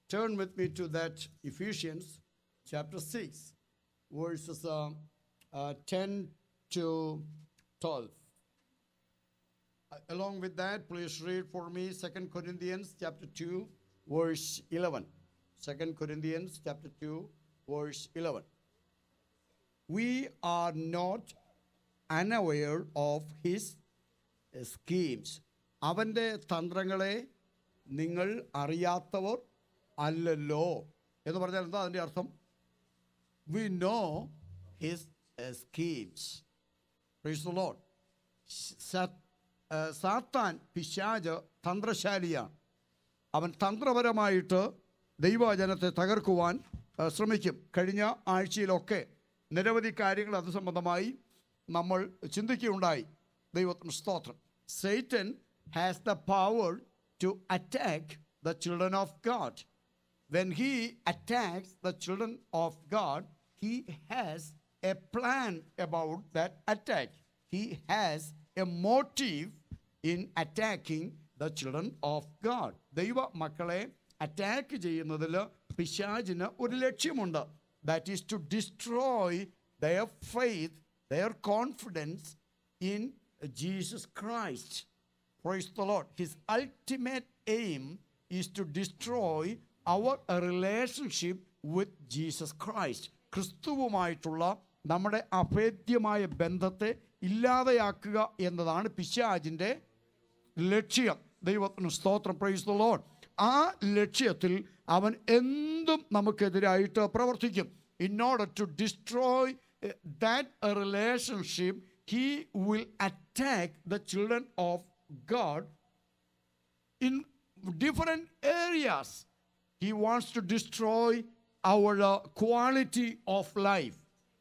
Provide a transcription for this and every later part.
turn with me to that Ephesians chapter 6, verses uh, uh, 10 to 12. Uh, Along with that, please read for me 2 Corinthians chapter 2, verse 11. 2 Corinthians chapter 2, verse 11. We are not unaware of his schemes. അവൻ്റെ തന്ത്രങ്ങളെ നിങ്ങൾ അറിയാത്തവർ അല്ലല്ലോ എന്ന് പറഞ്ഞാൽ എന്താ അതിൻ്റെ അർത്ഥം we know his schemes Lord Satan പിശാജ് തന്ത്രശാലിയാണ് അവൻ തന്ത്രപരമായിട്ട് ദൈവജനത്തെ തകർക്കുവാൻ ആ, ശ്രമിക്കും കഴിഞ്ഞ ആഴ്ചയിലൊക്കെ നിരവധി കാര്യങ്ങൾ അത് സംബന്ധമായി നമ്മൾ ചിന്തിക്കുകയുണ്ടായി ദൈവത്തിന് സ്തോത്രം Satan has the power to attack the children of God when he attacks the children of God, he has a plan about that attack. He has a motive in attacking the children of God. ദൈവ മക്കളെ attack ചെയ്യുന്നതിൽ പിശാചിന് ഒരു ലക്ഷ്യമുണ്ട് that is to destroy their faith their confidence in Jesus Christ Praise the Lord. His ultimate aim is to destroy our relationship with Jesus Christ. ക്രിസ്തുവുമായിട്ടുള്ള നമ്മുടെ അഭേദ്യമായ ബന്ധത്തെ ഇല്ലാതെയാക്കുക എന്നതാണ് പിശാജിൻ്റെ ലക്ഷ്യം ദൈവത്തിന് സ്തോത്രം പ്രൈസ് ദ ലോഡ് ആ ലക്ഷ്യത്തിൽ അവൻ എന്തും നമുക്കെതിരായിട്ട് പ്രവർത്തിക്കും in order to destroy that relationship he will attack the children of God in different areas. He wants to destroy our uh, quality of life.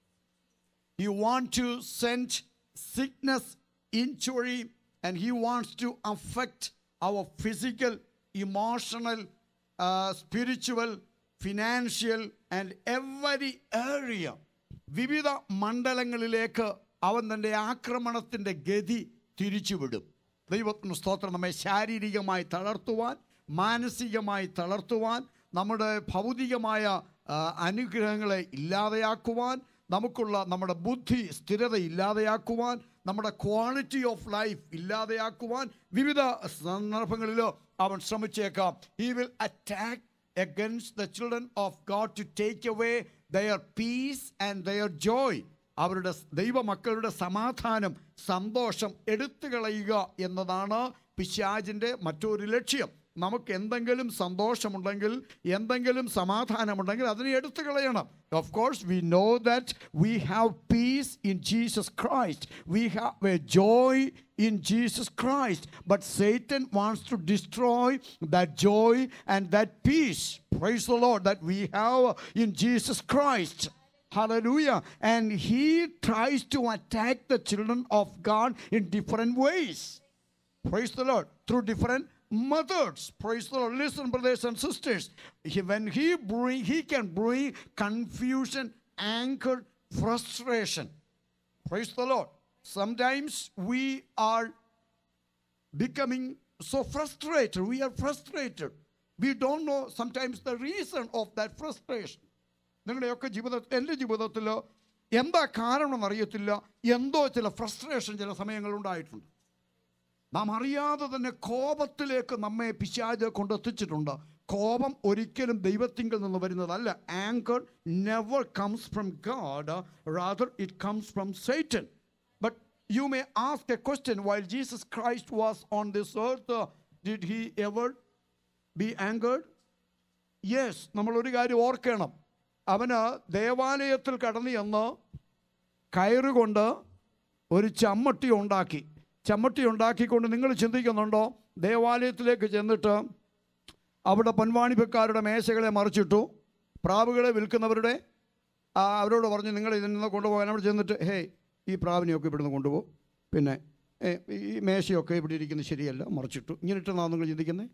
He wants to send sickness, injury, and he wants to affect our physical, emotional, uh, spiritual, financial, and every area. വിവിധ മണ്ഡലങ്ങളിലേക്ക് അവൻ തൻ്റെ ആക്രമണത്തിൻ്റെ ഗതി തിരിച്ചുവിടും ദൈവത്തിന് സ്തോത്രം നമ്മെ ശാരീരികമായി തളർത്തുവാൻ മാനസികമായി തളർത്തുവാൻ നമ്മുടെ ഭൗതികമായ ആ, അനുഗ്രഹങ്ങളെ ഇല്ലാതെയാക്കുവാൻ നമുക്കുള്ള നമ്മുടെ ബുദ്ധി സ്ഥിരത ഇല്ലാതെയാക്കുവാൻ നമ്മുടെ ക്വാളിറ്റി ഓഫ് ലൈഫ് ഇല്ലാതെയാക്കുവാൻ വിവിധ സന്ദർഭങ്ങളിലോ അവൻ ശ്രമിച്ചേക്കാം he will attack against the children of God to take away their peace and their joy. അവരുടെ ദൈവമക്കളുടെ സമാധാനം സന്തോഷം എടുത്തു കളയുക എന്നതാണ് പിശാജിൻ്റെ മറ്റൊരു ലക്ഷ്യം നമുക്ക് എന്തെങ്കിലും സന്തോഷമുണ്ടെങ്കിൽ എന്തെങ്കിലും സമാധാനമുണ്ടെങ്കിൽ അതിനെ എടുത്തു കളയണം of course we know that we have peace in Jesus Christ we have a joy in Jesus Christ. But Satan wants to destroy that joy and that peace. Praise the Lord that we have in Jesus Christ. Hallelujah. And he tries to attack the children of God in different ways. Praise the Lord. Through different methods. Praise the Lord. Listen, brothers and sisters. He- when he bring, he can bring confusion, anger, frustration. Praise the Lord. Sometimes we are becoming so frustrated. We are frustrated. We don't know sometimes the reason of that frustration. നിങ്ങളുടെയൊക്കെ ജീവിത എൻ്റെ ജീവിതത്തിൽ എന്താ കാരണം എന്നറിയത്തില്ല എന്തോ ചില frustration ചില സമയങ്ങളിൽ ഉണ്ടായിട്ടുണ്ട് നാം അറിയാതെ തന്നെ കോപത്തിലേക്ക് നമ്മെ പിശാജ് കൊണ്ടെത്തിച്ചിട്ടുണ്ട് കോപം ഒരിക്കലും ദൈവത്തിങ്കിൽ നിന്ന് വരുന്നതല്ല anger never comes from God rather it comes from Satan but you may ask a question while Jesus Christ was on this earth did he ever be angered yes നമ്മൾ ഒരു കാര്യം ഓർക്കണം അവന് ദേവാലയത്തിൽ കടന്നു ചെന്ന് കയറുകൊണ്ട് ഒരു ചമ്മട്ടി ഉണ്ടാക്കി ചമ്മട്ടി ഉണ്ടാക്കിക്കൊണ്ട് നിങ്ങൾ ചിന്തിക്കുന്നുണ്ടോ ദേവാലയത്തിലേക്ക് ചെന്നിട്ട് അവിടെ പൊൻവാണിപ്പക്കാരുടെ മേശകളെ മറിച്ചിട്ടു പ്രാവുകളെ വിൽക്കുന്നവരുടെ ആ, അവരോട് പറഞ്ഞു നിങ്ങൾ ഇതിൽ നിന്ന് കൊണ്ടുപോകാൻ അവിടെ ചെന്നിട്ട് ഹേ ഈ പ്രാവിനെയൊക്കെ ഇവിടുന്ന് കൊണ്ടുപോകും പിന്നെ ഏ, ഈ മേശയൊക്കെ ഇവിടെ ഇരിക്കുന്നത് ശരിയല്ല മറിച്ചിട്ടു ഇങ്ങനെ ഇട്ടെന്നാണ് നിങ്ങൾ ചിന്തിക്കുന്നത്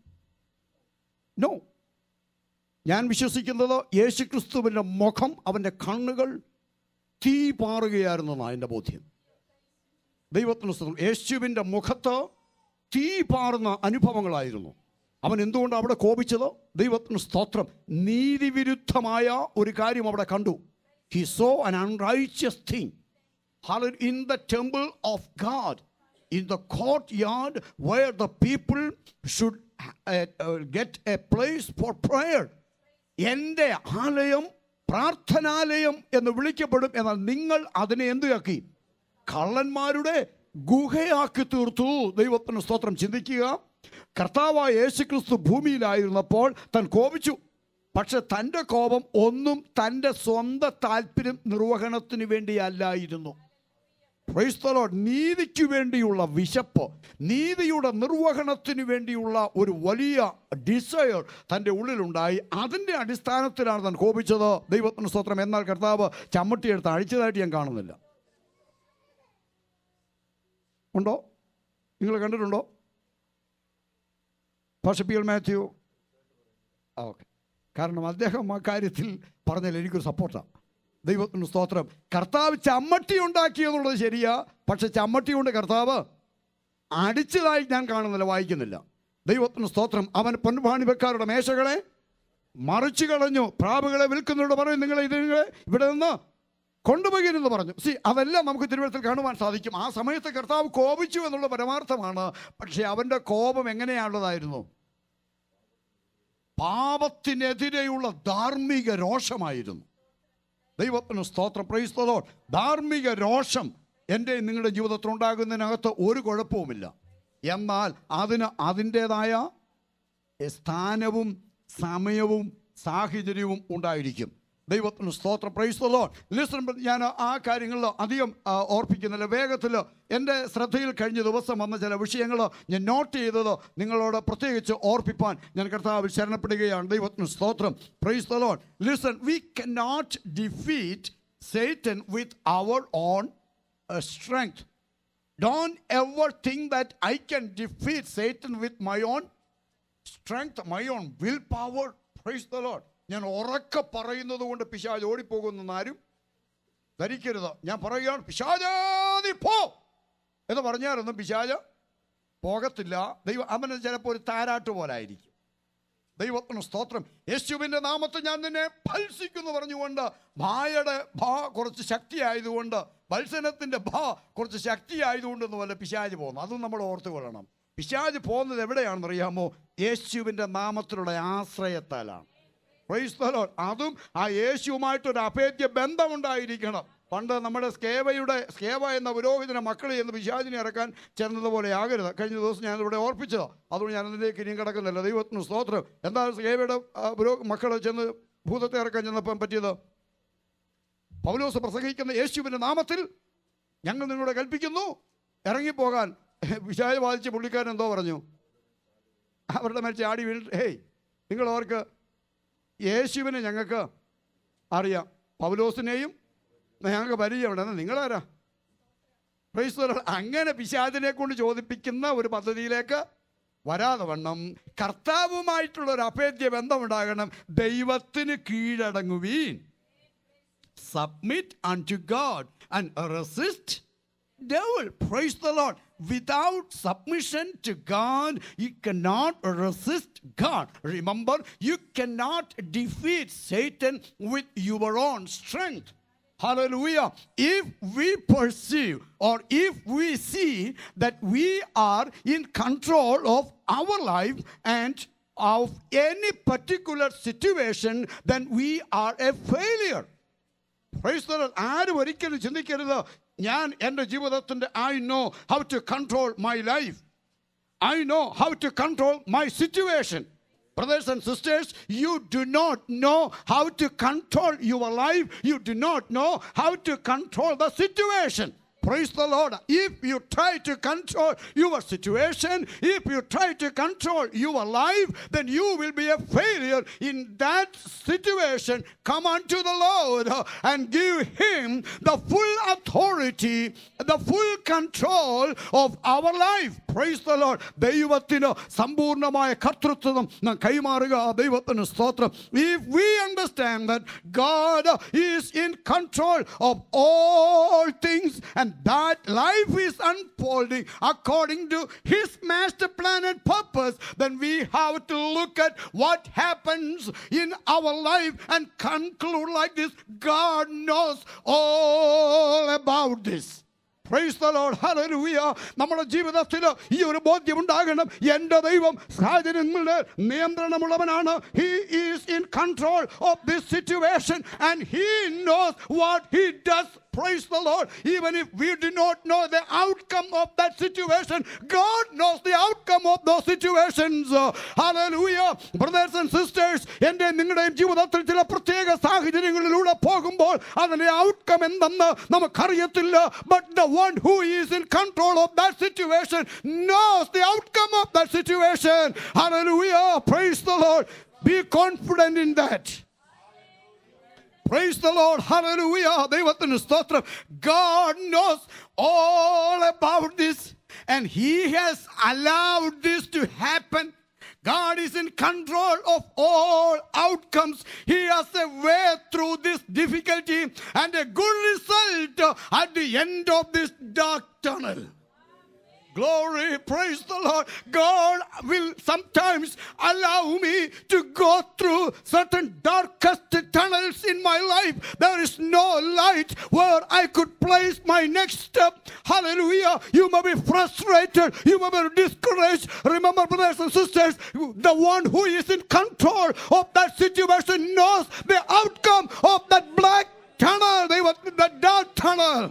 നോ ഞാൻ വിശ്വസിക്കുന്നത് യേശുക്രിസ്തുവിൻ്റെ മുഖം അവൻ്റെ കണ്ണുകൾ തീ പാറുകയായിരുന്നെന്നാണ് എൻ്റെ ബോധ്യം ദൈവത്തിന് സ്തുതി യേശുവിൻ്റെ മുഖത്ത് തീ പാറുന്ന അനുഭവങ്ങളായിരുന്നു അവൻ എന്തുകൊണ്ട് അവിടെ കോപിച്ചത് ദൈവത്തിന് സ്തോത്രം നീതിവിരുദ്ധമായ ഒരു കാര്യം അവിടെ കണ്ടു he saw an unrighteous thing Hallelujah. In the temple of God, in the courtyard where the people should uh, uh, get a place for prayer. എൻ്റെ ആലയം പ്രാർത്ഥനാലയം എന്ന് വിളിക്കപ്പെടും എന്നാൽ നിങ്ങൾ അതിനെ എന്തുയാക്കി കള്ളന്മാരുടെ ഗുഹയാക്കി തീർത്തു ദൈവത്തിന് സ്തോത്രം ചിന്തിക്കുക കർത്താവായ യേശുക്രിസ്തു ഭൂമിയിലായിരുന്നപ്പോൾ താൻ കോപിച്ചു പക്ഷെ തൻ്റെ കോപം ഒന്നും തൻ്റെ സ്വന്തം താല്പര്യം നിർവഹണത്തിന് വേണ്ടിയല്ലായിരുന്നു Praise the Lord. നീതിക്ക് വേണ്ടിയുള്ള വിശപ്പ് നീതിയുടെ നിർവഹണത്തിന് വേണ്ടിയുള്ള ഒരു വലിയ ഡിസയർ തൻ്റെ ഉള്ളിലുണ്ടായി അതിൻ്റെ അടിസ്ഥാനത്തിലാണ് താൻ കോപിച്ചത് ദൈവത്തിന് സ്തോത്രം എന്നാൽ കർത്താവ് ചമ്മട്ടി എടുത്ത് അഴിച്ചതായിട്ട് ഞാൻ കാണുന്നില്ല ഉണ്ടോ നിങ്ങൾ കണ്ടിട്ടുണ്ടോ പക്ഷെ പി എൽ മാത്യു ആ ഓക്കെ കാരണം അദ്ദേഹം ആ കാര്യത്തിൽ പറഞ്ഞാൽ എനിക്കൊരു സപ്പോർട്ടാണ് ദൈവത്തിന് സ്തോത്രം കർത്താവ് ചമ്മട്ടി ഉണ്ടാക്കി എന്നുള്ളത് ശരിയാ പക്ഷെ ചമ്മട്ടി കൊണ്ട് കർത്താവ് അടിച്ചതായി ഞാൻ കാണുന്നില്ല വായിക്കുന്നില്ല ദൈവത്തിന് സ്തോത്രം അവൻ പൊൻപാണിവക്കാരുടെ മേശകളെ മറിച്ചു കളഞ്ഞു പ്രാവുകളെ വിൽക്കുന്നവരോട് പറയും നിങ്ങൾ ഇത് നിങ്ങളെ ഇവിടെ നിന്ന് കൊണ്ടുപോകരുതെന്ന് പറഞ്ഞു സി അതെല്ലാം നമുക്ക് തിരുവനന്തപുരത്തിൽ കാണുവാൻ സാധിക്കും ആ സമയത്ത് കർത്താവ് കോപിച്ചു എന്നുള്ള പരമാർത്ഥമാണ് പക്ഷേ അവൻ്റെ കോപം എങ്ങനെയാണുള്ളതായിരുന്നു പാപത്തിനെതിരെയുള്ള ധാർമ്മിക രോഷമായിരുന്നു ദൈവത്തിന് സ്തോത്രം പ്രൈസ്തലോ ധാർമ്മിക രോഷം എൻ്റെ നിങ്ങളുടെ ജീവിതത്തിൽ ഉണ്ടാകുന്നതിനകത്ത് ഒരു കുഴപ്പവുമില്ല എന്നാൽ അതിന് അതിൻ്റേതായ സ്ഥാനവും സമയവും സാഹചര്യവും ഉണ്ടായിരിക്കും ദൈവത്തിന് സ്തോത്രം പ്രൈസ്തലോ ലിസൺ ഞാൻ ആ കാര്യങ്ങളിൽ അധികം ആ, ഓർപ്പിക്കുന്നില്ല വേഗത്തിൽ എൻ്റെ ശ്രദ്ധയിൽ കഴിഞ്ഞ ദിവസം വന്ന ചില വിഷയങ്ങൾ ഞാൻ നോട്ട് ചെയ്തത് നിങ്ങളോട് പ്രത്യേകിച്ച് ഓർപ്പിപ്പാൻ ഞാൻ കർത്താവിൽ ശരണപ്പെടുകയാണ് ദൈവത്തിന് സ്തോത്രം praise the Lord listen we can not defeat Satan with our own strength Don't ever think that I can defeat Satan with my own strength, my own willpower. Praise the Lord. ഞാൻ ഉറക്കെ പറയുന്നത് കൊണ്ട് പിശാജ് ഓടിപ്പോകുന്നെന്ന് ആരും ധരിക്കരുത് ഞാൻ പറയുകയാണ് പിശാജാതി പോ എന്ന് പറഞ്ഞാലൊന്നും പിശാജ് പോകത്തില്ല ദൈവം അവന് ചിലപ്പോൾ ഒരു താരാട്ട് പോലെ ആയിരിക്കും ദൈവത്തിന് സ്തോത്രം യേശുവിൻ്റെ നാമത്തിൽ ഞാൻ നിന്നെ ഭത്സിക്കുന്നു പറഞ്ഞുകൊണ്ട് ഭായയുടെ ഭാ കുറച്ച് ശക്തി ആയതുകൊണ്ട് വത്സനത്തിൻ്റെ ഭാ കുറച്ച് ശക്തി ആയതുകൊണ്ടെന്ന് വല്ല പിശാജ് പോകുന്നു അതും നമ്മൾ ഓർത്ത് കൊള്ളണം പിശാജ് പോകുന്നത് എവിടെയാണെന്ന് അറിയാമോ യേശുവിൻ്റെ നാമത്തിലുള്ള ആശ്രയത്താലാണ് Praise the Lord. അതും ആ യേശുവുമായിട്ടൊരു അഭേദ്യ ബന്ധമുണ്ടായിരിക്കണം പണ്ട് നമ്മുടെ സ്കേവയുടെ സ്കേവ എന്ന പുരോഹിതനെ മക്കളെ എന്ന് പിശാചിനെ ഇറക്കാൻ ചെന്നതുപോലെ ആകരുത് കഴിഞ്ഞ ദിവസം ഞാൻ ഇവിടെ ഓർപ്പിച്ചത് അതുകൊണ്ട് ഞാൻ അതിലേക്ക് ഇനിയും കിടക്കുന്നില്ല ദൈവത്തിന് സ്തോത്രം എന്താ സ്കേവയുടെ ആ, പുരോ മക്കൾ ചെന്ന് ഭൂതത്തെ ഇറക്കാൻ ചെന്നപ്പം പറ്റിയത് പൗലോസ് പ്രസംഗിക്കുന്ന യേശുവിൻ്റെ നാമത്തിൽ ഞങ്ങൾ നിങ്ങളോട് കൽപ്പിക്കുന്നു ഇറങ്ങിപ്പോകാൻ വിശാല ബാധിച്ച പുള്ളിക്കാരൻ എന്തോ പറഞ്ഞു അവരുടെ മേൽ ചാടി വീണിട്ട് ഹേയ് നിങ്ങൾ അവർക്ക് യേശുവിനെ ഞങ്ങൾക്ക് അറിയാം പൗലോസിനെയും ഞങ്ങൾക്ക് പരിചയമുണ്ട് എന്നാൽ നിങ്ങളാരാ Praise the Lord. അങ്ങനെ പിശാചിനെ കൊണ്ട് ചോദിപ്പിക്കുന്ന ഒരു പദ്ധതിയിലേക്ക് വരാതെ വണ്ണം കർത്താവുമായിട്ടുള്ള ഒരു അഭേദ്യ ബന്ധമുണ്ടാകണം ദൈവത്തിന് കീഴടങ്ങുവീൻ submit unto God and resist devil. Praise the Lord. Without submission to God, you cannot resist God. Remember, you cannot defeat Satan with your own strength. Hallelujah. If we perceive or if we see that we are in control of our life and of any particular situation, then we are a failure. Praise the Lord. ആരും ഒരിക്കലും ചിന്തിക്കരുത് ഞാൻ എൻ്റെ ജീവിതത്തിൻ്റെ I know how to control my life I know how to control my situation Brothers and sisters, you do not know how to control your life. You do not know how to control the situation. Praise the Lord. If you try to control your situation, if you try to control your life, then you will be a failure in that situation. Come unto the Lord uh, and give Him the full authority, the full control of our life. Praise the Lord. ദൈവത്തിന് സമ്പൂർണ്ണമായ കർത്തൃത്വം നാം കൈമാറുക ദൈവത്തിന് സ്തോത്രം If we understand understand that God is in control of all things and that life is unfolding according to His master plan and purpose, then we have to look at what happens in our life and conclude like this God knows all about this. Praise the Lord. Hallelujah. നമ്മുടെ ജീവിതത്തിൽ ഈ ഒരു ബോധ്യം ഉണ്ടാകണം എൻ്റെ ദൈവം സാഹചര്യങ്ങളുടെ നിയന്ത്രണമുള്ളവനാണ് he is in control of this situation and he knows what he does Praise the Lord. Even if we do not know the outcome of that situation, God knows the outcome of those situations. Uh, Hallelujah. Brothers and sisters, എൻ്റെ നിങ്ങളുടെയും ജീവിതത്തിൽ ചില പ്രത്യേക സാഹചര്യങ്ങളിലൂടെ പോകുമ്പോൾ അതിന്റെ outcome എന്തെന്ന് നമുക്കറിയത്തില്ല but the one who is in control of that situation knows the outcome of that situation Hallelujah. Praise the Lord. Be confident in that. Praise the Lord. Hallelujah. ദൈവത്തിന് സ്തോത്രം God knows all about this and he has allowed this to happen. God is in control of all outcomes. He has a way through this difficulty and a good result at the end of this dark tunnel. Glory, praise the Lord. God will sometimes allow me to go through certain darkest tunnels in my life. There is no light where I could place my next step. Hallelujah. You may be frustrated. You may be discouraged. Remember, brothers and sisters, the one who is in control of that situation knows the outcome of that black tunnel, they were the dark tunnel.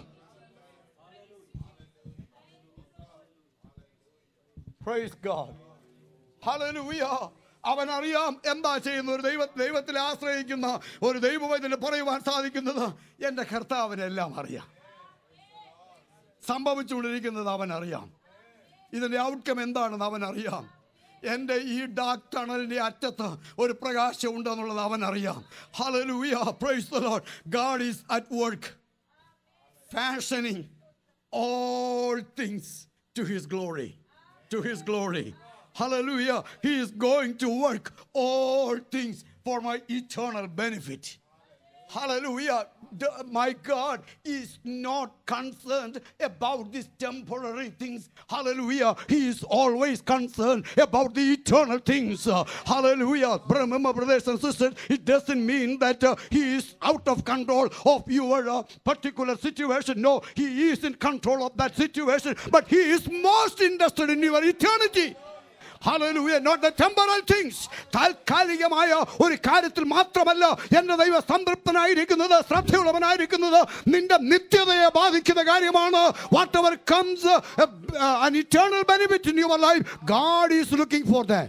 Praise God. Hallelujah. അവൻ അറിയാം എന്താ ചെയ്യുന്ന ഒരു ദൈവ ദൈവത്തിൽ ആശ്രയിക്കുന്ന ഒരു ദൈവവൈദ്യന് പറയുവാൻ സാധിക്കുന്നത് എൻ്റെ കർത്താവിനെല്ലാം അറിയാം സംഭവിച്ചുകൊണ്ടിരിക്കുന്നത് അവൻ അറിയാം ഇതിൻ്റെ ഔട്ട്കം എന്താണെന്ന് അവൻ അറിയാം എൻ്റെ ഈ ഡാർക്ക് ടണലിൻ്റെ അറ്റത്ത് ഒരു പ്രകാശം ഉണ്ടെന്നുള്ളത് അവൻ അറിയാം hallelujah praise the Lord God is at work fashioning all things to his glory. To his glory. Hallelujah. He is going to work all things for my eternal benefit. Hallelujah. The- my God is not concerned about these temporary things. Hallelujah. He is always concerned about the eternal things. Uh, hallelujah. Remember, brothers and sisters, it doesn't mean that uh, He is out of control of your uh, particular situation. No, He is in control of that situation, but He is most interested in your eternity. Hallelujah, not the temporal things. താൽക്കാലികമായ ഒരു കാര്യത്തിൽ മാത്രമല്ല എന്റെ ദൈവ സംതൃപ്തനായിരിക്കുന്നത് ശ്രദ്ധയുള്ളവനായിരിക്കുന്നത് നിന്റെ നിത്യതയെ ബാധിക്കുന്ന കാര്യമാണ് whatever comes an eternal benefit in your life God is looking for that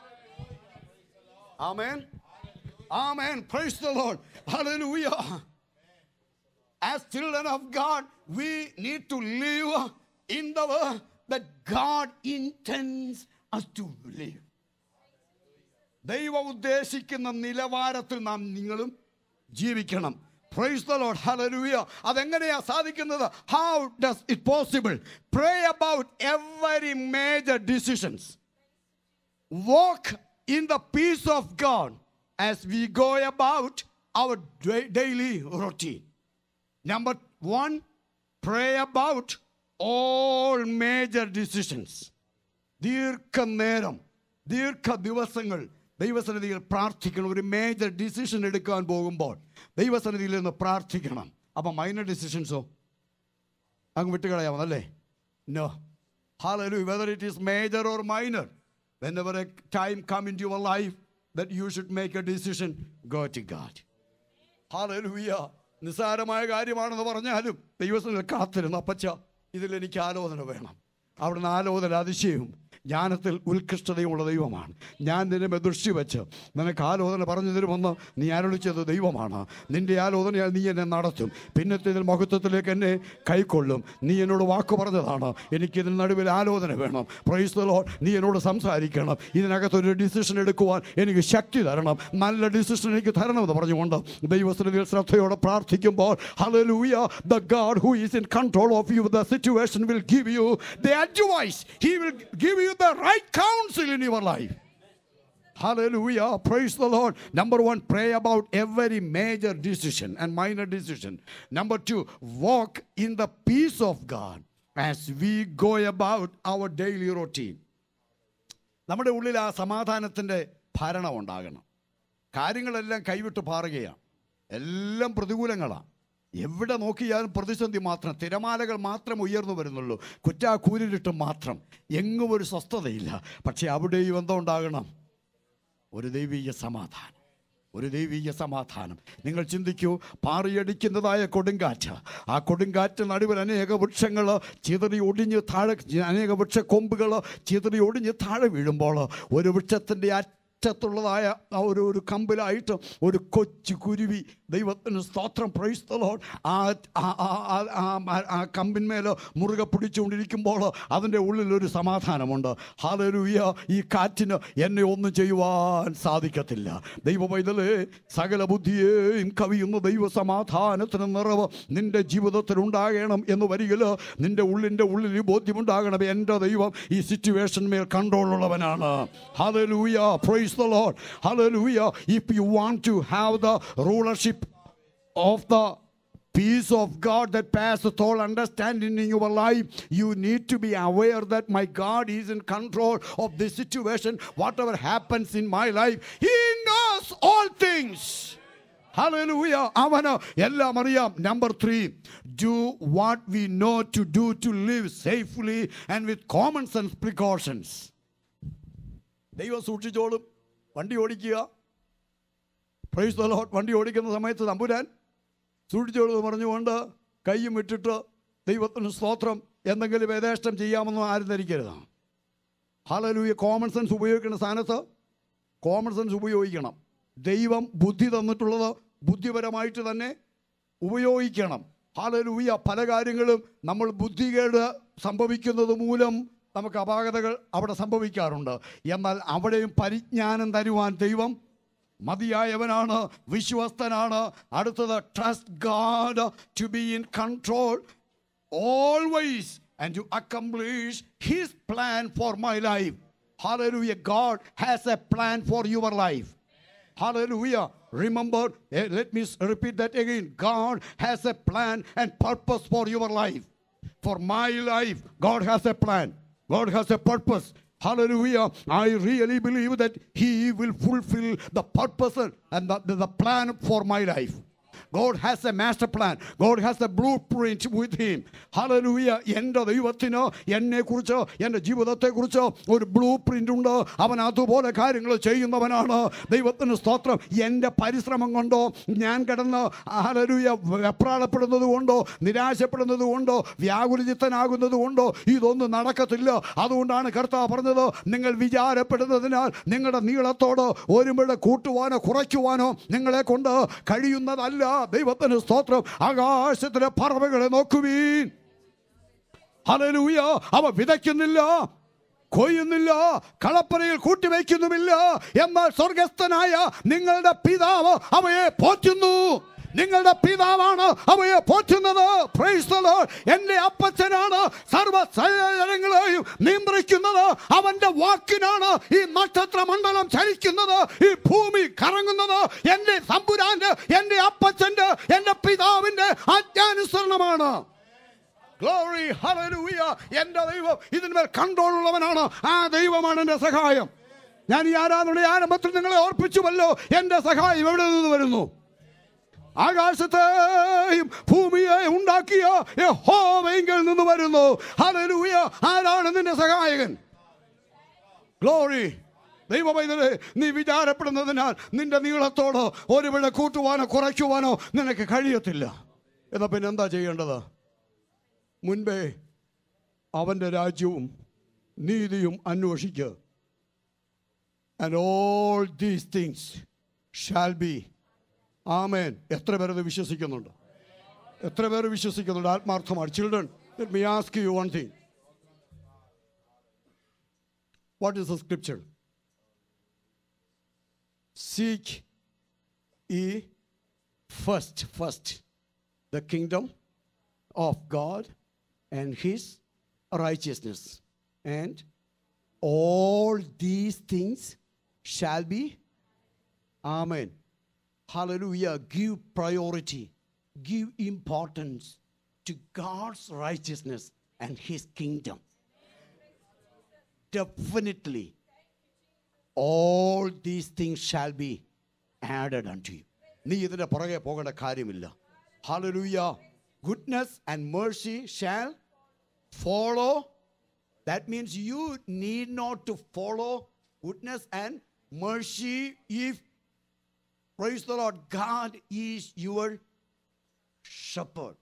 Amen Amen praise the Lord hallelujah as children of God, we need to live in the way that God intends us to live. ദൈവം ഉദ്ദേശിക്കുന്ന നിലവാരത്തിൽ നാം നിങ്ങളും ജീവിക്കണം price the load hallelujah അതെങ്ങനെയാ സാധിക്കുന്നത് how does it possible pray about every major decisions walk in the peace of God as we go about our da- daily routine. Number one, pray about all major decisions. ദീർഘനേരം ദീർഘ ദിവസങ്ങൾ ദൈവസന്നിധിയിൽ പ്രാർത്ഥിക്കണം ഒരു major decision എടുക്കാൻ പോകുമ്പോൾ ദൈവസന്നിധിയിൽ നിന്ന് പ്രാർത്ഥിക്കണം അപ്പം മൈനർ ഡിസിഷൻസോ അങ്ങ് വിട്ടുകളയാമോ അല്ലേ no Hallelujah. Whether it is major or minor, whenever a time come into your life that you should make a decision, go to God. Hallelujah നിസ്സാരമായ കാര്യമാണെന്ന് പറഞ്ഞാലും ദൈവത്തിൽ കാത്തിരുന്നു അപ്പച്ച ഇതിൽ എനിക്ക് ആലോചന വേണം അവിടുന്ന് ആലോചന അതിശയവും ജ്ഞാനത്തിൽ ഉത്കൃഷ്ടതയുമുള്ള ദൈവമാണ് ഞാൻ നിന്നെ ദൃഷ്ടി വെച്ച് നിനക്ക് ആലോചന പറഞ്ഞു തരുമെന്ന് നീ ആലോചിച്ചത് ദൈവമാണ് നിന്റെ ആലോചനയാൽ നീ എന്നെ നടത്തും പിന്നത്തെ ഇതിൽ മഹത്വത്തിലേക്ക് എന്നെ കൈക്കൊള്ളും നീ എന്നോട് വാക്ക് പറഞ്ഞതാണ് എനിക്കിതിന് നടുവിൽ ആലോചന വേണം പ്രൈസ്തലോ നീ എന്നോട് സംസാരിക്കണം ഇതിനകത്തൊരു ഡിസിഷൻ എടുക്കുവാൻ എനിക്ക് ശക്തി തരണം നല്ല ഡിസിഷൻ എനിക്ക് തരണമെന്ന് പറഞ്ഞുകൊണ്ട് ദൈവസ്ഥിതിയിൽ ശ്രദ്ധയോടെ പ്രാർത്ഥിക്കുമ്പോൾ hallelujah the God who is in control of you the situation will give you the advice he will give you the right counsel in your life Hallelujah. Praise the Lord. Number one, pray about every major decision and minor decision. Number two, walk in the peace of God as we go about our daily routine. നമ്മുടെ ഉള്ളിൽ ആ സമാധാനത്തിൻ്റെ ഭരണം ഉണ്ടാകണം കാര്യങ്ങളെല്ലാം കൈവിട്ട് പാറുകയാണ് എല്ലാം പ്രതികൂലങ്ങളാണ് എവിടെ നോക്കിയാലും പ്രതിസന്ധി മാത്രം തിരമാലകൾ മാത്രം ഉയർന്നു വരുന്നുള്ളൂ കുറ്റാക്കൂരിട്ട് മാത്രം എങ്ങും ഒരു സ്വസ്ഥതയില്ല പക്ഷേ അവിടെയും എന്തോ ഉണ്ടാകണം ഒരു ദൈവീയ സമാധാനം ഒരു ദൈവീയ സമാധാനം നിങ്ങൾ ചിന്തിക്കൂ പാറിയടിക്കുന്നതായ കൊടുങ്കാറ്റ് ആ കൊടുങ്കാറ്റ് നടുവിൽ അനേക വൃക്ഷങ്ങൾ ചിതറി ഒടിഞ്ഞ് താഴെ അനേക വൃക്ഷ കൊമ്പുകൾ ചിതറി ഒടിഞ്ഞ് താഴെ വീഴുമ്പോൾ ഒരു വൃക്ഷത്തിൻ്റെ അറ്റത്തുള്ളതായ ആ ഒരു ഒരു കമ്പിലായിട്ട് ഒരു കൊച്ചു കുരുവി ദൈവത്തിന് സ്തോത്രം പ്രൈസ് the Lord. ആ ആ- ആ- ആ- ആ- ആ കമ്പിന്മേൽ മുറുകെ പിടിച്ചുകൊണ്ടിരിക്കുമ്പോൾ അതിൻ്റെ ഉള്ളിൽ ഒരു സമാധാനമുണ്ട് ഹാലരൂയ ഈ കാറ്റിന് എന്നെ ഒന്നും ചെയ്യുവാൻ സാധിക്കത്തില്ല ദൈവ പൈതലേ സകല ബുദ്ധിയെയും കവിയുന്ന ദൈവ സമാധാനത്തിന് നിറവ് നിന്റെ ജീവിതത്തിൽ ഉണ്ടാകണം എന്ന് വരികിൽ നിന്റെ ഉള്ളിൻ്റെ ഉള്ളിൽ ഈ ബോധ്യമുണ്ടാകണം എൻ്റെ ദൈവം ഈ സിറ്റുവേഷൻ മേൽ കൺട്രോൾ ഉള്ളവനാണ് hallelujah praise the Lord hallelujah if you want to have the rulership of the peace of God that passeth all understanding in your life, you need to be aware that my God is in control of this situation. Whatever happens in my life, He knows all things. Hallelujah. അവന് എല്ലാം അറിയാം number three do what we know to do to live safely and with common sense precautions ദൈവം സൂക്ഷിച്ചോളും വണ്ടി ഓടിക്കുക price the Lord വണ്ടി ഓടിക്കുന്ന സമയത്ത് തമ്പുരാൻ സൂക്ഷിച്ചോളൂ പറഞ്ഞുകൊണ്ട് കൈയും ഇട്ടിട്ട് ദൈവത്തിന് സ്തോത്രം എന്തെങ്കിലും യഥേഷ്ടം ചെയ്യാമെന്ന് ആരും ധരിക്കരുത് ഹാലലൂയ കോമൺ സെൻസ് ഉപയോഗിക്കുന്ന സ്ഥാനത്ത് കോമൺ സെൻസ് ഉപയോഗിക്കണം ദൈവം ബുദ്ധി തന്നിട്ടുള്ളത് ബുദ്ധിപരമായിട്ട് തന്നെ ഉപയോഗിക്കണം ഹാലലൂയ പല കാര്യങ്ങളും നമ്മൾ ബുദ്ധികേട് സംഭവിക്കുന്നത് മൂലം നമുക്ക് അപാകതകൾ അവിടെ സംഭവിക്കാറുണ്ട് എന്നാൽ അവിടെയും പരിജ്ഞാനം തരുവാൻ ദൈവം മതിയായവനാണ് വിശ്വസ്തനാണ് അടുത്തത് trust God to be in control always and to accomplish his plan for my life Hallelujah. God has a plan for your life. Hallelujah. Remember, eh, let me s- repeat that again. God has a plan and purpose for your life. For my life, God has a plan. God has a purpose. Hallelujah. I really believe that He will fulfill the purpose and the, the, the plan for my life. God has a master plan. God has a blueprint with him. Hallelujah. എൻ്റെ ദൈവത്തിന് എന്നെക്കുറിച്ച് എൻ്റെ ജീവിതത്തെക്കുറിച്ച് ഒരു blue print ഉണ്ട് അവൻ അതുപോലെ കാര്യങ്ങൾ ചെയ്യുന്നവനാണ് ദൈവത്തിന് സ്തോത്രം എൻ്റെ പരിശ്രമം കൊണ്ടോ ഞാൻ കിടന്ന് ഹലലുയ വെപ്രാളപ്പെടുന്നത് കൊണ്ടോ നിരാശപ്പെടുന്നത് കൊണ്ടോ വ്യാകുലചിത്തനാകുന്നത് കൊണ്ടോ ഇതൊന്നും നടക്കത്തില്ല അതുകൊണ്ടാണ് കർത്താവ് പറഞ്ഞത് നിങ്ങൾ വിചാരപ്പെടുന്നതിനാൽ നിങ്ങളുടെ നീളത്തോട് ഒരുമിടെ കൂട്ടുവാനോ കുറയ്ക്കുവാനോ നിങ്ങളെ കൊണ്ട് കഴിയുന്നതല്ല ദൈവത്തിന് സ്തോത്രം ആകാശത്തിലെ പറവകളെ നോക്കുവീൻ ഹല്ലേലൂയ അവ വിതയ്ക്കുന്നില്ല കൊയ്യുന്നില്ല കളപ്പറയിൽ കൂട്ടിവെക്കുന്നുമില്ല എന്നാൽ സ്വർഗസ്ഥനായ നിങ്ങളുടെ പിതാവ് അവയെ പോറ്റുന്നു നിങ്ങളുടെ പിതാവാണ് അവയെ പോറ്റുന്നത് Praise the Lord. എന്റെ അപ്പച്ചനാണ് സർവ സകലങ്ങളെയും നിയന്ത്രിക്കുന്നത് അവന്റെ വാക്കിനാണ് ഈ നക്ഷത്ര മണ്ഡലം ചലിക്കുന്നത് ഈ ഭൂമി കറങ്ങുന്നത് എന്റെ തമ്പുരാന്റെ എന്റെ അപ്പച്ചന്റെ എന്റെ പിതാവിന്റെ ആജ്ഞാനുസരണമാണ് ഗ്ലോറി ഹല്ലേലൂയ എൻ്റെ ദൈവം ഇതിന്മേൽ കൺട്രോൾ ഉള്ളവനാണ് ആ ദൈവമാണ് എൻ്റെ സഹായം ഞാൻ ഈ ആരാധനയുടെ ആരംഭത്തിൽ നിങ്ങളെ ഓർപ്പിച്ചുവല്ലോ എൻ്റെ സഹായം എവിടെ നിന്ന് വരുന്നു ആകാശത്തെയും ഭൂമിയെയും ഉണ്ടാക്കിയ യഹോവയെങ്കിൽ നിന്ന് വരുന്നു ഹല്ലേലൂയ ആരാണ് നിന്റെ സഹായകൻ ഗ്ലോറി ദൈവമൈതലേ നീ വിചാരപ്പെടുന്നതിനാൽ നിന്റെ നീളത്തോട് ഒരു വിള കൂട്ടുവാനോ കുറയ്ക്കുവാനോ നിനക്ക് കഴിയത്തില്ല എന്നാ പിന്നെ എന്താ ചെയ്യേണ്ടത് മുൻപേ അവൻ്റെ രാജ്യവും നീതിയും അന്വേഷിക്കുക and all these things shall be amen എത്ര പേരത് വിശ്വസിക്കുന്നുണ്ട് എത്ര പേര് വിശ്വസിക്കുന്നുണ്ട് ആത്മാർത്ഥമാണ് children let me ask you one thing what is the scripture seek ye first first the kingdom of God and His righteousness. And all these things shall be. Amen. Hallelujah. Give priority, give importance to God's righteousness and His kingdom. Definitely, all these things shall be added unto you. നീ ഇതിന്റെ പുറകെ പോകേണ്ട കാര്യമില്ല hallelujah goodness and mercy shall follow That means you need not to follow goodness and mercy if, praise the Lord, God is your shepherd.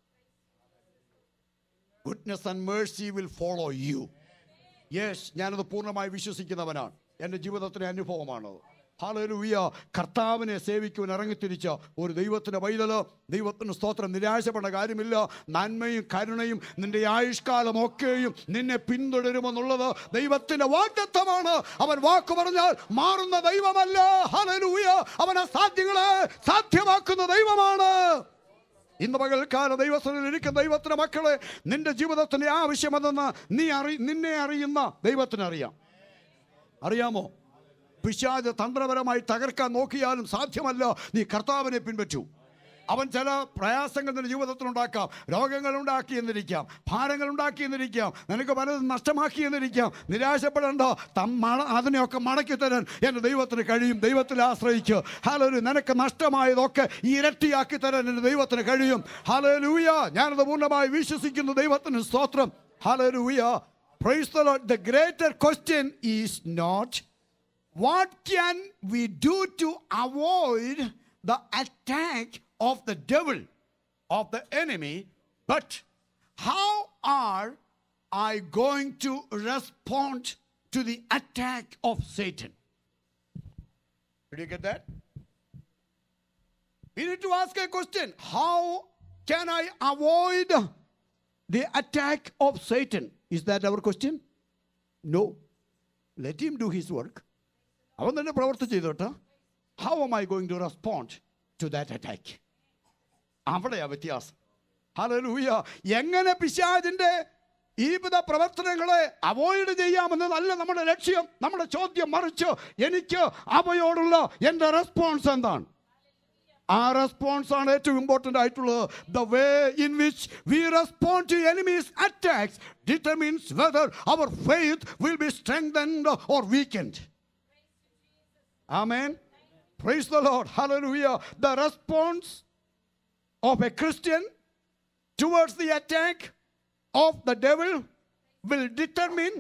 Goodness and mercy will follow you. Yes ഞാനത് പൂർണ്ണമായി വിശ്വസിക്കുന്നവനാണ് എൻ്റെ ജീവിതത്തിലെ അനുഭവമാണത് hallelujah കർത്താവിനെ സേവിക്കുവാൻ ഇറങ്ങിത്തിരിച്ച ഒരു ദൈവത്തിൻ്റെ പൈതല് ദൈവത്തിന് സ്തോത്രം നിരാശപ്പെടേണ്ട കാര്യമില്ല നന്മയും കരുണയും നിന്റെ ആയുഷ്കാലം ഒക്കെയും നിന്നെ പിന്തുടരുമെന്നുള്ളത് ദൈവത്തിൻ്റെ വാഗ്ദത്തമാണ് അവൻ വാക്ക് പറഞ്ഞാൽ മാറുന്ന ദൈവമല്ല ഹലലൂയ അവൻ അസാധ്യങ്ങളെ സാധ്യമാക്കുന്ന ദൈവമാണ് ഇന്ന് പകൽക്കാല ദൈവസ്ഥനിൽ ഇരിക്കുന്ന ദൈവത്തിന്റെ മക്കളെ നിന്റെ ജീവിതത്തിന്റെ ആവശ്യമെന്ന് നീ അറി നിന്നെ അറിയുന്ന ദൈവത്തിന് അറിയാം അറിയാമോ പിശാജ് തന്ത്രപരമായി തകർക്കാൻ നോക്കിയാലും സാധ്യമല്ല നീ കർത്താവിനെ പിൻപറ്റൂ അവൻ ചില പ്രയാസങ്ങൾ നിന്റെ ജീവിതത്തിൽ ഉണ്ടാക്കാം രോഗങ്ങൾ ഉണ്ടാക്കി എന്നിരിക്കാം ഭാരങ്ങൾ ഉണ്ടാക്കി എന്നിരിക്കാം നിനക്ക് പലതും നഷ്ടമാക്കി എന്നിരിക്കാം നിരാശപ്പെടേണ്ട തം മട അതിനെയൊക്കെ മടക്കി തരാൻ എൻ്റെ ദൈവത്തിന് കഴിയും ദൈവത്തിൽ ആശ്രയിച്ച് ഹാലൊരു നിനക്ക് നഷ്ടമായതൊക്കെ ഇരട്ടിയാക്കി തരാൻ എൻ്റെ ദൈവത്തിന് കഴിയും ഹാലലൂയ ഞാനത് പൂർണ്ണമായി വിശ്വസിക്കുന്നു ദൈവത്തിന് സ്തോത്രം hallelujah praise the Lord. The greater question is not what can we do to avoid the attack of the devil, of the enemy, but how are I going to respond to the attack of Satan? Did you get that? We need to ask a question How can I avoid the attack of Satan? Is that our question? No. Let him do his work. അവൻ തന്നെ പ്രവർത്തി ചെയ്തോട്ടെ how am I going to respond to that attack അവിടെയാ വ്യത്യാസം ഹലലൂയ എങ്ങനെ പിശാജിന്റെ ഈ വിധ പ്രവർത്തനങ്ങളെ അവോയ്ഡ് ചെയ്യാമെന്നതല്ല നമ്മുടെ ലക്ഷ്യം നമ്മുടെ ചോദ്യം മറിച്ച് എനിക്ക് അവയോടുള്ള എൻ്റെ റെസ്പോൺസ് എന്താണ് ആ റെസ്പോൺസ് ആണ് ഏറ്റവും ഇമ്പോർട്ടൻ്റ് ആയിട്ടുള്ളത് the way in which we respond to enemy's attacks determines whether our faith will be strengthened or weakened Amen. Praise the Lord. Hallelujah. The response of a Christian towards the attack of the devil will determine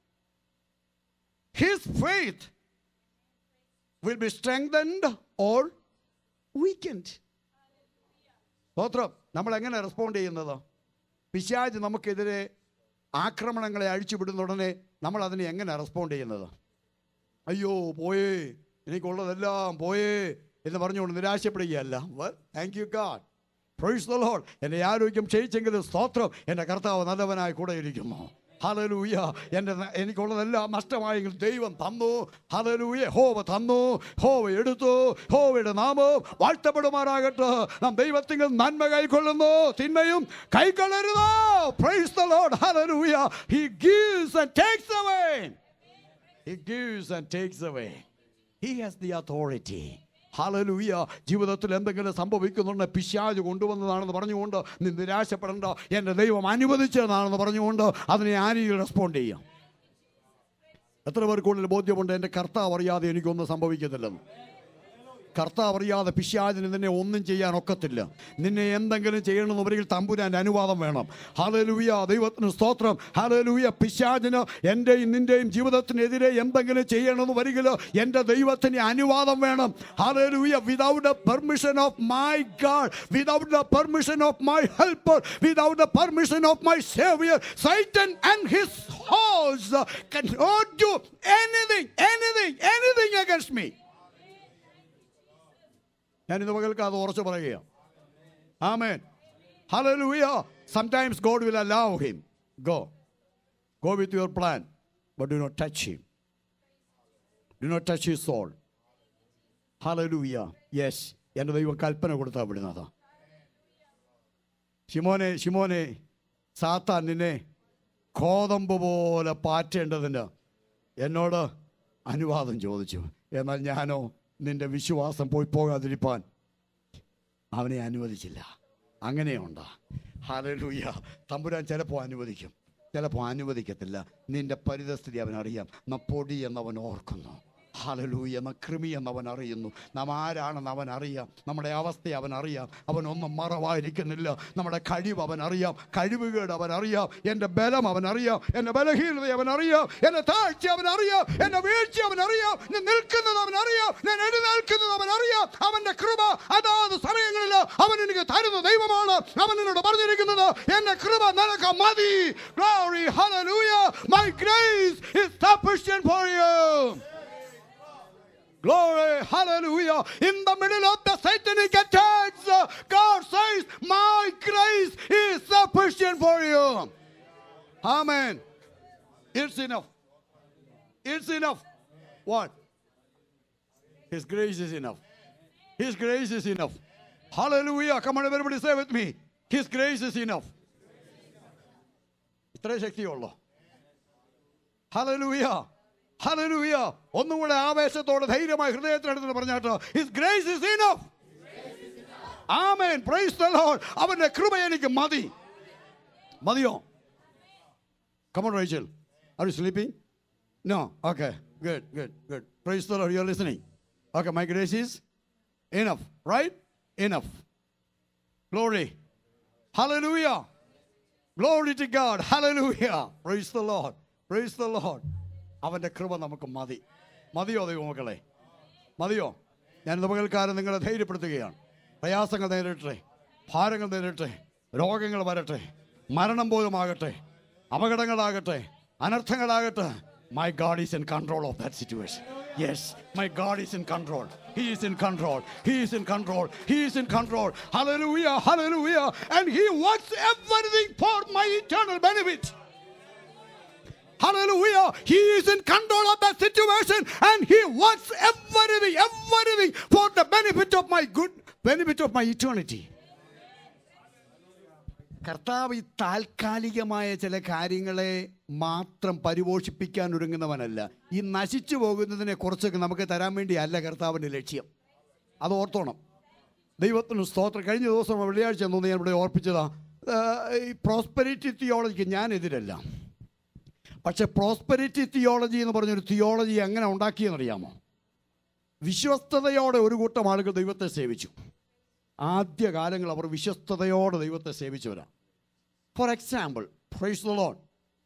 his faith will be strengthened or weakened. സ്തോത്രം നമ്മൾ എങ്ങനെ respond ചെയ്യുന്നത് പിശാജ് നമുക്കെതിരെ ആക്രമണങ്ങളെ അഴിച്ചുവിടുന്ന ഉടനെ നമ്മൾ അതിനെ എങ്ങനെ റെസ്പോണ്ട് ചെയ്യുന്നത് അയ്യോ പോയേ എനിക്കുള്ളതെല്ലാം പോയേ എന്ന് പറഞ്ഞുകൊണ്ട് നിരാശപ്പെടുകയല്ല thank you God praise the Lord എൻ്റെ ആരോഗ്യം ക്ഷയിച്ചെങ്കിൽ സ്തോത്രം എൻ്റെ കർത്താവ് നല്ലവനായി കൂടെ ഇരിക്കുന്നു ഹലലൂയ എൻ്റെ ന- എനിക്കുള്ളതെല്ലാം നഷ്ടമായെങ്കിൽ ദൈവം തന്നു ഹലലൂയ ഹോവ തന്നു ഹോവ എടുത്തു ഹോവയുടെ നാമം വാഴ്ത്തപ്പെടുമാറാകട്ടെ നാം ദൈവത്തിൽ നന്മ കൈക്കൊള്ളുന്നു തിന്മയും കൈക്കൊള്ളരുതോ praise the Lord hallelujah he gives and takes away He gives and takes away. He has the authority. Hallelujah ജീവിതത്തിൽ എന്തെങ്കിലും സംഭവിക്കുന്നുണ്ട് പിശാജ് കൊണ്ടുവന്നതാണെന്ന് പറഞ്ഞുകൊണ്ട് നീ നിരാശപ്പെടേണ്ട എൻ്റെ ദൈവം അനുവദിച്ചതാണെന്ന് പറഞ്ഞുകൊണ്ട് അതിനെ ആ രീതിയിൽ റെസ്പോണ്ട് ചെയ്യാം എത്ര പേർക്കുള്ളിൽ ബോധ്യമുണ്ട് എൻ്റെ കർത്താവ് അറിയാതെ എനിക്കൊന്നും സംഭവിക്കുന്നില്ലെന്ന് കർത്താവ് അറിയാതെ പിശാചിന് നിന്നെ ഒന്നും ചെയ്യാൻ ഒക്കത്തില്ല നിന്നെ എന്തെങ്കിലും ചെയ്യണമെന്ന് പറയിൽ തമ്പുരാൻ്റെ അനുവാദം വേണം ഹലലൂയ ദൈവത്തിന് സ്തോത്രം ഹലലൂയ പിശാചിന് എൻ്റെയും നിൻ്റെയും ജീവിതത്തിനെതിരെ എന്തെങ്കിലും ചെയ്യണമെന്ന് വരികിൽ എൻ്റെ ദൈവത്തിന് അനുവാദം വേണം hallelujah without the permission of my God without the permission of my helper without the permission of my saviour Satan and his ഹോസ് cannot do anything anything anything against me ഞാൻ ഇന്ന് പകൽക്ക് അത് ഉറച്ചു പറയുകയാണ് amen hallelujah sometimes God will allow him go go with your plan but do not touch him do not touch his soul hallelujah yes എൻ്റെ ദൈവം കൽപ്പന കൊടുത്താൽ വിടുന്നതാ ശിമോനെ ശിമോനെ സാത്താൻ നിന്നെ കോതമ്പ് പോലെ പാറ്റേണ്ടതിന് എന്നോട് അനുവാദം ചോദിച്ചു എന്നാൽ ഞാനോ നിന്റെ വിശ്വാസം പോയി പോകാതിരിപ്പാൻ അവനെ അനുവദിച്ചില്ല അങ്ങനെയുണ്ടാ ഹാലലൂയ തമ്പുരാൻ ചിലപ്പോൾ അനുവദിക്കും ചിലപ്പോൾ അനുവദിക്കത്തില്ല നിന്റെ പരിതസ്ഥിതി അവൻ അറിയാം ന പൊടി എന്നവൻ ഓർക്കുന്നു ഹാലലൂയ എന്ന കൃമി എന്നവൻ അറിയുന്നു നാം ആരാണെന്ന് അവൻ അറിയാം നമ്മുടെ അവസ്ഥ അവൻ അറിയാം അവൻ ഒന്നും മറവായിരിക്കുന്നില്ല നമ്മുടെ കഴിവ് അവൻ അറിയാം കഴിവുകേട് അവൻ അറിയാം എൻ്റെ ബലം അവൻ അറിയാം എൻ്റെ ബലഹീനത അവൻ അറിയാം എൻ്റെ താഴ്ച അവൻ അറിയാം എൻ്റെ വീഴ്ച അവൻ അറിയാം ഞാൻ നിൽക്കുന്നത് അവൻ അറിയാം ഞാൻ എഴുന്നേൽക്കുന്നത് അവൻ അറിയാം അവൻ്റെ കൃപ അതാത് സമയങ്ങളിൽ അവൻ എനിക്ക് തരുന്ന ദൈവമാണ് അവൻ എന്നോട് പറഞ്ഞിരിക്കുന്നത് എൻ്റെ കൃപ നിനക്ക് മതി Glory, hallelujah. My grace is sufficient for you. Glory, hallelujah. In the middle of the satanic attacks, uh, God says, My grace is sufficient for you. Amen. It's enough. It's enough. What? His grace is enough. His grace is enough. Hallelujah. Come on, everybody say with me. His grace is enough. ഇത്രേ ശക്തിയുള്ളൂ ഹലലൂയ ഹലലൂയ ഒന്നും കൂടെ ആവേശത്തോടെ ധൈര്യമായി ഹൃദയത്തിനടുത്ത് പറഞ്ഞാട്ടോ his grace is enough amen praise the Lord അവന്റെ കൃപ എനിക്ക് മതി മതിയോ come on Rachel are you sleeping no okay good good good praise the Lord you are listening okay my grace is enough right enough glory hallelujah Glory to God. Hallelujah. Praise the Lord. Praise the Lord. അവൻ്റെ കൃപ നമുക്ക് മതി മതിയോ ദൈവമക്കളെ മതിയോ ഞാൻ പകൽക്കാലം നിങ്ങളെ ധൈര്യപ്പെടുത്തുകയാണ് പ്രയാസങ്ങൾ നേരിട്ടെ ഭാരങ്ങൾ നേരിട്ടെ രോഗങ്ങൾ വരട്ടെ മരണം പോലും ആകട്ടെ അപകടങ്ങളാകട്ടെ അനർത്ഥങ്ങളാകട്ടെ my God is in control of that situation yes my God is in control He is in control. He is in control. He is in control. Hallelujah. Hallelujah. And He wants everything for my eternal benefit. Hallelujah. He is in control of that situation and He wants everything, everything for the benefit of my good, benefit of my eternity. കർത്താവ് ഈ താൽക്കാലികമായ ചില കാര്യങ്ങളെ മാത്രം പരിപോഷിപ്പിക്കാൻ ഒരുങ്ങുന്നവനല്ല ഈ നശിച്ചു പോകുന്നതിനെ കുറച്ചൊക്കെ നമുക്ക് തരാൻ വേണ്ടിയല്ല കർത്താവിൻ്റെ ലക്ഷ്യം അത് ഓർത്തോണം ദൈവത്തിന് സ്തോത്രം കഴിഞ്ഞ ദിവസം വെള്ളിയാഴ്ച എന്നൊന്ന് ഞാൻ ഇവിടെ ഓർപ്പിച്ചതാ ആ, ഈ പ്രോസ്പെരിറ്റി തിയോളജിക്ക് ഞാൻ എതിരല്ല പക്ഷെ പ്രോസ്പെരിറ്റി തിയോളജി എന്ന് പറഞ്ഞൊരു തിയോളജി എങ്ങനെ ഉണ്ടാക്കിയെന്നറിയാമോ വിശ്വസ്തയോടെ ഒരു കൂട്ടം ആളുകൾ ദൈവത്തെ സേവിച്ചു ആദ്യ കാലങ്ങൾ അവർ വിശ്വസ്തയോടെ ദൈവത്തെ സേവിച്ചവരാണ് for example praise the Lord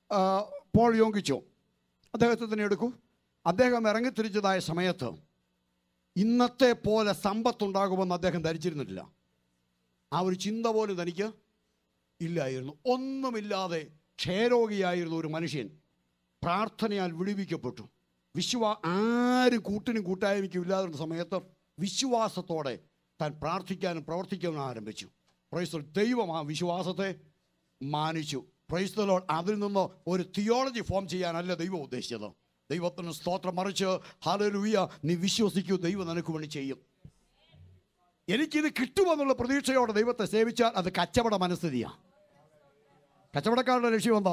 Paul Yonggi Cho അദ്ദേഹത്തെ തന്നെ എടുക്കൂ അദ്ദേഹം ഇറങ്ങിത്തിരിച്ചതായ സമയത്ത് ഇന്നത്തെ പോലെ സമ്പത്തുണ്ടാകുമെന്ന് അദ്ദേഹം ധരിച്ചിരുന്നില്ല ആ ഒരു ചിന്ത പോലും തനിക്ക് ഇല്ലായിരുന്നു ഒന്നുമില്ലാതെ ക്ഷയരോഗിയായിരുന്ന ഒരു മനുഷ്യൻ പ്രാർത്ഥനയാൽ വിടുവിക്കപ്പെട്ടു വിശ്വാ ആരും കൂട്ടിനും കൂട്ടായ്മയ്ക്കും ഇല്ലാതിരുന്ന സമയത്ത് വിശ്വാസത്തോടെ താൻ പ്രാർത്ഥിക്കാനും പ്രവർത്തിക്കാനും ആരംഭിച്ചു പ്രൈസ് ദൈവം ആ വിശ്വാസത്തെ മാനിച്ചു പ്രൈസ് ലോഡ് അതിൽ നിന്ന് ഒരു തിയോളജി ഫോം ചെയ്യാനല്ല ദൈവം ഉദ്ദേശിച്ചത് ദൈവത്തിന് സ്തോത്രം മറിച്ച് ഹാലലൂയ നീ വിശ്വസിക്കൂ ദൈവം നിനക്ക് വേണ്ടി ചെയ്യും എനിക്കിത് കിട്ടുമെന്നുള്ള പ്രതീക്ഷയോടെ ദൈവത്തെ സേവിച്ചാൽ അത് കച്ചവട മനസ്ഥിതിയാണ് കച്ചവടക്കാരുടെ ലക്ഷ്യം എന്താ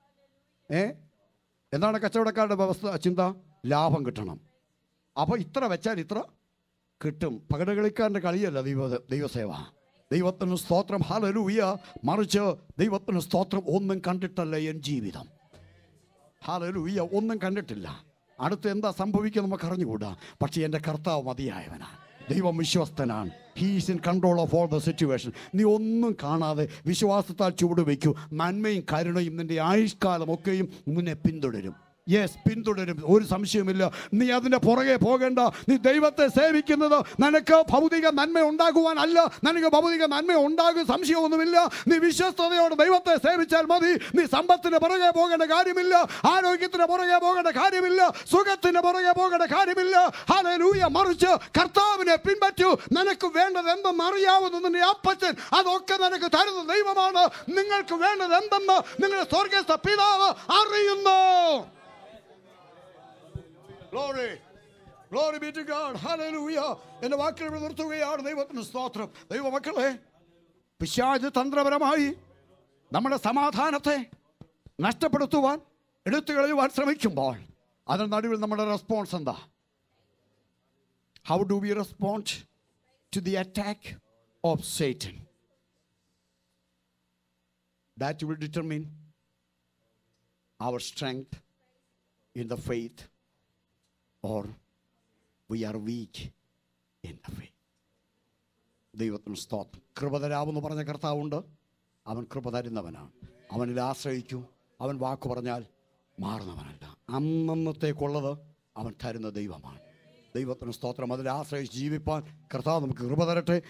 ഏ എന്താണ് കച്ചവടക്കാരുടെ വ്യവസ്ഥ ചിന്ത ലാഭം കിട്ടണം അപ്പോൾ ഇത്ര വെച്ചാൽ ഇത്ര കിട്ടും പകടകളിക്കാരൻ്റെ കളിയല്ല ദൈവ ദൈവസേവ ദൈവത്തിന് സ്തോത്രം ഹാലലൂയ മറിച്ച് ദൈവത്തിന് സ്തോത്രം ഒന്നും കണ്ടിട്ടല്ല എൻ ജീവിതം ഹാലലൂയ ഒന്നും കണ്ടിട്ടില്ല അടുത്ത് എന്താ സംഭവിക്കുക നമുക്ക് അറിഞ്ഞുകൂടാ പക്ഷേ എൻ്റെ കർത്താവ് മതിയായവനാണ് ദൈവം വിശ്വസ്തനാണ് he's in control of all the situation നീ ഒന്നും കാണാതെ വിശ്വാസത്താൽ ചുവട് വയ്ക്കൂ നന്മയും കരുണയും നിന്റെ ആയുഷ്കാലമൊക്കെയും മുന്നേ പിന്തുടരും യെസ് പിന്തുടരും ഒരു സംശയമില്ല നീ അതിൻ്റെ പുറകെ പോകേണ്ട നീ ദൈവത്തെ സേവിക്കുന്നത് നിനക്ക് ഭൗതിക നന്മ ഉണ്ടാകുവാനല്ല നിനക്ക് ഭൗതിക നന്മ ഉണ്ടാകും സംശയമൊന്നുമില്ല നീ വിശ്വസ്തയോടെ ദൈവത്തെ സേവിച്ചാൽ മതി നീ സമ്പത്തിന് പുറകെ പോകേണ്ട കാര്യമില്ല ആരോഗ്യത്തിന് പുറകെ പോകേണ്ട കാര്യമില്ല സുഖത്തിന് പുറകെ പോകേണ്ട കാര്യമില്ല ഹാലൂയ മറിച്ച് കർത്താവിനെ പിൻപറ്റൂ നിനക്ക് വേണ്ടത് എന്തെന്ന് അറിയാവുന്ന നിന്റെ അപ്പച്ചൻ അതൊക്കെ നിനക്ക് തരുന്ന ദൈവമാണ് നിങ്ങൾക്ക് വേണ്ടത് എന്തെന്ന് നിങ്ങളുടെ സ്വർഗസ്ഥ പിതാവ് അറിയുന്നു Glory. Glory be to God. Hallelujah. എൻ്റെ വാക്കുകൾ ഇവിടെ നിർത്തുകയാണ് ദൈവത്തിന് സ്തോത്രം ദൈവമക്കളെ പിശാജ് തന്ത്രപരമായി നമ്മുടെ സമാധാനത്തെ നഷ്ടപ്പെടുത്തുവാൻ എടുത്തു കളയുവാൻ ശ്രമിക്കുമ്പോൾ അതിന് നടുവിൽ നമ്മുടെ റെസ്പോൺസ് എന്താ How do we respond to the attack of Satan? That will determine our strength in the faith or we are weak in the faith. ദൈവത്തിന് സ്തോത്രം കൃപ തരാമെന്ന് പറഞ്ഞ കർത്താവുണ്ട് അവൻ കൃപ തരുന്നവനാണ് അവനിൽ ആശ്രയിക്കൂ അവൻ വാക്ക് പറഞ്ഞാൽ മാറുന്നവനല്ല അന്നന്നത്തേക്കുള്ളത് അവൻ തരുന്ന ദൈവമാണ് ദൈവത്തിന് സ്തോത്രം അതിൽ ആശ്രയിച്ച് ജീവിപ്പാൻ കർത്താവ് നമുക്ക് കൃപ തരട്ടെ